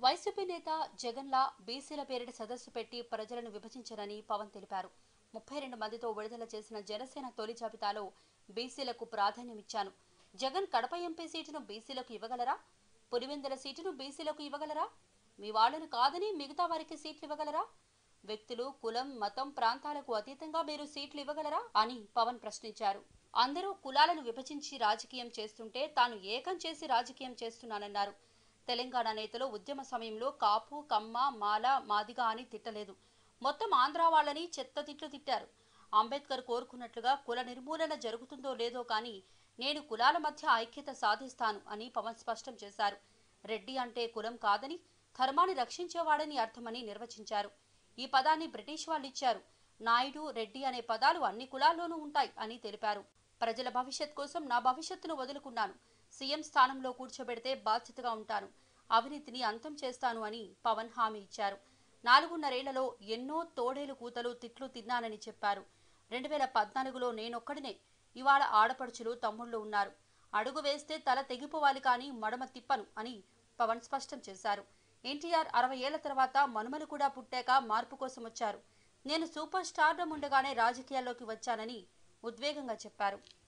YCP నేత జగన్లా బీసీల పేరిట సదస్సు పెట్టి ప్రజలను విభజించరని పవన్ తెలిపారు ముప్పై రెండు మందితో విడుదల చేసిన జనసేన తొలి జాబితాలో బీసీలకు ప్రాధాన్యమిచ్చాను జగన్ కడప ఎంపీ సీటును బీసీలకు ఇవ్వగలరా పులివెందుల సీటును బీసీలకు ఇవ్వగలరా మీ వాళ్ళను కాదని మిగతా వారికి సీట్లు ఇవ్వగలరా వ్యక్తులు కులం మతం ప్రాంతాలకు అతీతంగా మీరు సీట్లు ఇవ్వగలరా అని పవన్ ప్రశ్నించారు అందరూ కులాలను విభజించి రాజకీయం చేస్తుంటే తాను ఏకం చేసి రాజకీయం చేస్తున్నానన్నారు తెలంగాణ నేతలు ఉద్యమ సమయంలో కాపు కమ్మ మాల మాదిగా అని తిట్టలేదు మొత్తం ఆంధ్ర వాళ్ళని చెత్త తిట్లు తిట్టారు అంబేద్కర్ కోరుకున్నట్లుగా కుల నిర్మూలన జరుగుతుందో లేదో కానీ నేను కులాల మధ్య ఐక్యత సాధిస్తాను అని పవన్ స్పష్టం చేశారు రెడ్డి అంటే కులం కాదని ధర్మాన్ని రక్షించేవాడని అర్థమని నిర్వచించారు ఈ పదాన్ని బ్రిటిష్ వాళ్ళు ఇచ్చారు నాయుడు రెడ్డి అనే పదాలు అన్ని కులాల్లోనూ ఉంటాయి అని తెలిపారు ప్రజల భవిష్యత్ కోసం నా భవిష్యత్తును వదులుకున్నాను సీఎం స్థానంలో కూర్చోబెడితే బాధ్యతగా ఉంటాను అవినీతిని అంతం చేస్తాను అని పవన్ హామీ ఇచ్చారు నాలుగున్నరేళ్లలో ఎన్నో తోడేలు కూతలు తిట్లు తిన్నానని చెప్పారు రెండు వేల పద్నాలుగులో నేనొక్కడినే ఇవాళ ఆడపడుచులు తమ్ముళ్ళు ఉన్నారు అడుగు వేస్తే తల తెగిపోవాలి కానీ మడమ తిప్పను అని పవన్ స్పష్టం చేశారు ఎన్టీఆర్ అరవై ఏళ్ల తర్వాత మనుమలు కూడా పుట్టాక మార్పు కోసం వచ్చారు నేను సూపర్ స్టార్డమ్ ఉండగానే రాజకీయాల్లోకి వచ్చానని ఉద్వేగంగా చెప్పారు